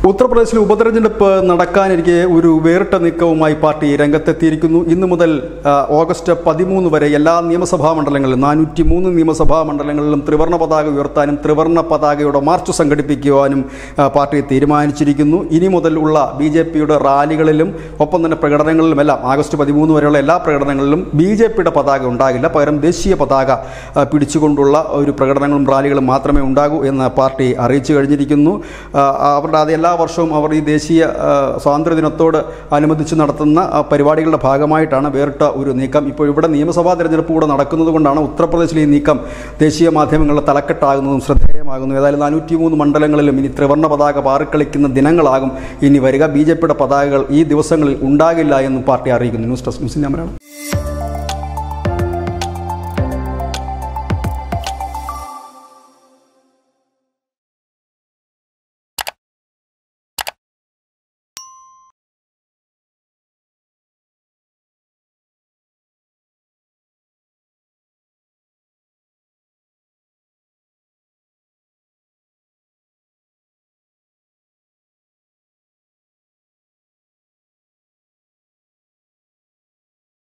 ഉത്തർപ്രദേശിൽ ഉപതെരഞ്ഞെടുപ്പ് നടക്കാനിരിക്കെ ഒരു വേറിട്ട നീക്കവുമായി പാർട്ടി രംഗത്തെത്തിയിരിക്കുന്നു ഇന്നു മുതൽ ആ, ഓഗസ്റ്റ് പതിമൂന്ന് വരെ എല്ലാ നിയമസഭാ മണ്ഡലങ്ങളിലും നാനൂറ്റി മൂന്ന് നിയമസഭാ മണ്ഡലങ്ങളിലും ത്രിവർണ്ണ പതാക ഉയർത്താനും ത്രിവർണ്ണ പതാകയുടെ മാർച്ച് സംഘടിപ്പിക്കുവാനും ആ, പാർട്ടി തീരുമാനിച്ചിരിക്കുന്നു ഇനി മുതൽ ഉള്ള ബി ജെ പിയുടെ റാലികളിലും ഒപ്പം തന്നെ പ്രകടനങ്ങളിലുമെല്ലാം ആഗസ്റ്റ് പതിമൂന്ന് വരെയുള്ള എല്ലാ പ്രകടനങ്ങളിലും ബി ജെ പിയുടെ പതാക ഉണ്ടാകില്ല പകരം ദേശീയ പതാക ആ, പിടിച്ചുകൊണ്ടുള്ള ഒരു പ്രകടനങ്ങളും റാലികളും മാത്രമേ ഉണ്ടാകൂ എന്ന് പാർട്ടി അറിയിച്ചു കഴിഞ്ഞിരിക്കുന്നു ആ, അവരുടെ അത് എല്ലാ വർഷവും അവർ ഈ ദേശീയ ആ, സ്വാതന്ത്ര്യദിനത്തോട് അനുബന്ധിച്ച് നടത്തുന്ന ആ, പരിപാടികളുടെ ഭാഗമായിട്ടാണ് വേറിട്ട ഒരു നീക്കം ഇപ്പോൾ ഇവിടെ നിയമസഭാ തെരഞ്ഞെടുപ്പ് കൂടെ നടക്കുന്നത് കൊണ്ടാണ് ഉത്തർപ്രദേശിൽ ഈ നീക്കം ദേശീയ മാധ്യമങ്ങളുടെ തലക്കെട്ടാകുന്നതും ശ്രദ്ധേയമാകുന്നു ഏതായാലും നാനൂറ്റി മൂന്ന് മണ്ഡലങ്ങളിലും ഇനി ത്രിവർണ്ണ പതാക പാറിക്കളിക്കുന്ന ദിനങ്ങളാകും ഇനി വരിക ബി ജെ പിയുടെ പതാകകൾ ഈ ദിവസങ്ങളിൽ ഉണ്ടാകില്ല എന്നും പാർട്ടി അറിയിക്കുന്നു ന്യൂസ് ഡെസ്ക് മുസ്ലിം മലയാളം